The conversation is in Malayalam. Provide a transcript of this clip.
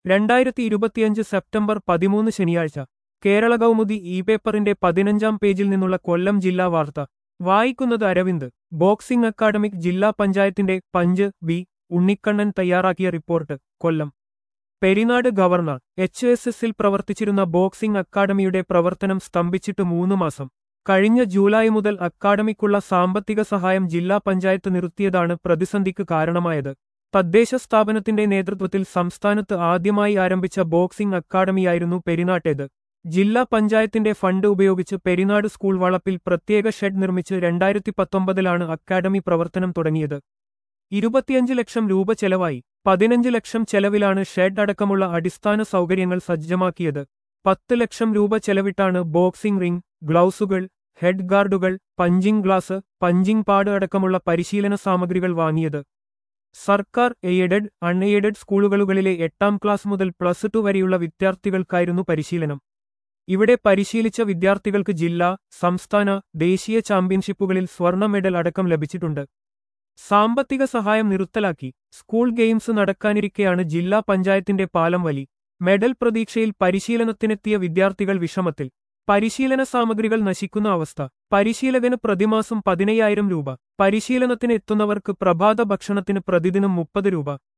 രണ്ടായിരത്തി ഇരുപത്തിയഞ്ച് സെപ്റ്റംബർ പതിമൂന്ന് ശനിയാഴ്ച കേരള കൗമുദി ഇ പേപ്പറിന്റെ പതിനഞ്ചാം പേജിൽ നിന്നുള്ള കൊല്ലം ജില്ലാ വാർത്ത വായിക്കുന്നത് അരവിന്ദ് ബോക്സിംഗ് അക്കാദമിക് ജില്ലാ പഞ്ചായത്തിന്റെ പഞ്ച് ബി ഉണ്ണിക്കണ്ണൻ തയ്യാറാക്കിയ report Kollam Perinad government H S എസിൽ പ്രവർത്തിച്ചിരുന്ന ബോക്സിംഗ് അക്കാദമിയുടെ പ്രവർത്തനം സ്തംഭിച്ചിട്ട് മൂന്ന് മാസം കഴിഞ്ഞ ജൂലൈ മുതൽ അക്കാദമിക്കുള്ള സാമ്പത്തിക സഹായം ജില്ലാ പഞ്ചായത്ത് നിർത്തിയതാണ് പ്രതിസന്ധിക്ക് കാരണമായത് തദ്ദേശ സ്ഥാപനത്തിന്റെ നേതൃത്വത്തിൽ സംസ്ഥാനത്ത് ആദ്യമായി ആരംഭിച്ച ബോക്സിംഗ് അക്കാദമിയായിരുന്നു പെരിനാട്ടേത് ജില്ലാ പഞ്ചായത്തിന്റെ ഫണ്ട് ഉപയോഗിച്ച് പെരിനാട് സ്കൂൾ വളപ്പിൽ പ്രത്യേക ഷെഡ് നിർമ്മിച്ച് രണ്ടായിരത്തി പത്തൊമ്പതിലാണ് അക്കാദമി പ്രവർത്തനം തുടങ്ങിയത് ഇരുപത്തിയഞ്ച് ലക്ഷം രൂപ ചെലവായി പതിനഞ്ച് ലക്ഷം ചെലവിലാണ് ഷെഡ് അടക്കമുള്ള അടിസ്ഥാന സൗകര്യങ്ങൾ സജ്ജമാക്കിയത് പത്ത് ലക്ഷം രൂപ ചെലവിട്ടാണ് ബോക്സിംഗ് റിംഗ് ഗ്ലൗസുകൾ ഹെഡ് ഗാർഡുകൾ പഞ്ചിംഗ് ഗ്ലാസ് പഞ്ചിംഗ് പാഡ് അടക്കമുള്ള പരിശീലന സാമഗ്രികൾ വാങ്ങിയത് സർക്കാർ എയ്ഡഡ് അൺഎയ്ഡഡ് സ്കൂളുകളിലെ എട്ടാം ക്ലാസ് മുതൽ പ്ലസ് ടു വരെയുള്ള വിദ്യാർത്ഥികൾക്കായിരുന്നു പരിശീലനം ഇവിടെ പരിശീലിച്ച വിദ്യാർത്ഥികൾക്ക് ജില്ലാ സംസ്ഥാന ദേശീയ ചാമ്പ്യൻഷിപ്പുകളിൽ സ്വർണ്ണ മെഡൽ അടക്കം ലഭിച്ചിട്ടുണ്ട് സാമ്പത്തിക സഹായം നിർത്തലാക്കി സ്കൂൾ ഗെയിംസ് നടക്കാനിരിക്കെയാണ് ജില്ലാ പഞ്ചായത്തിന്റെ പാലം വലി മെഡൽ പ്രതീക്ഷയിൽ പരിശീലനത്തിനെത്തിയ വിദ്യാർത്ഥികൾ വിഷമത്തിൽ പരിശീലന സാമഗ്രികൾ നശിക്കുന്ന അവസ്ഥ പരിശീലകന് പ്രതിമാസം പതിനയ്യായിരം രൂപ പരിശീലനത്തിന് എത്തുന്നവർക്ക് പ്രഭാത ഭക്ഷണത്തിന് പ്രതിദിനം മുപ്പത് രൂപ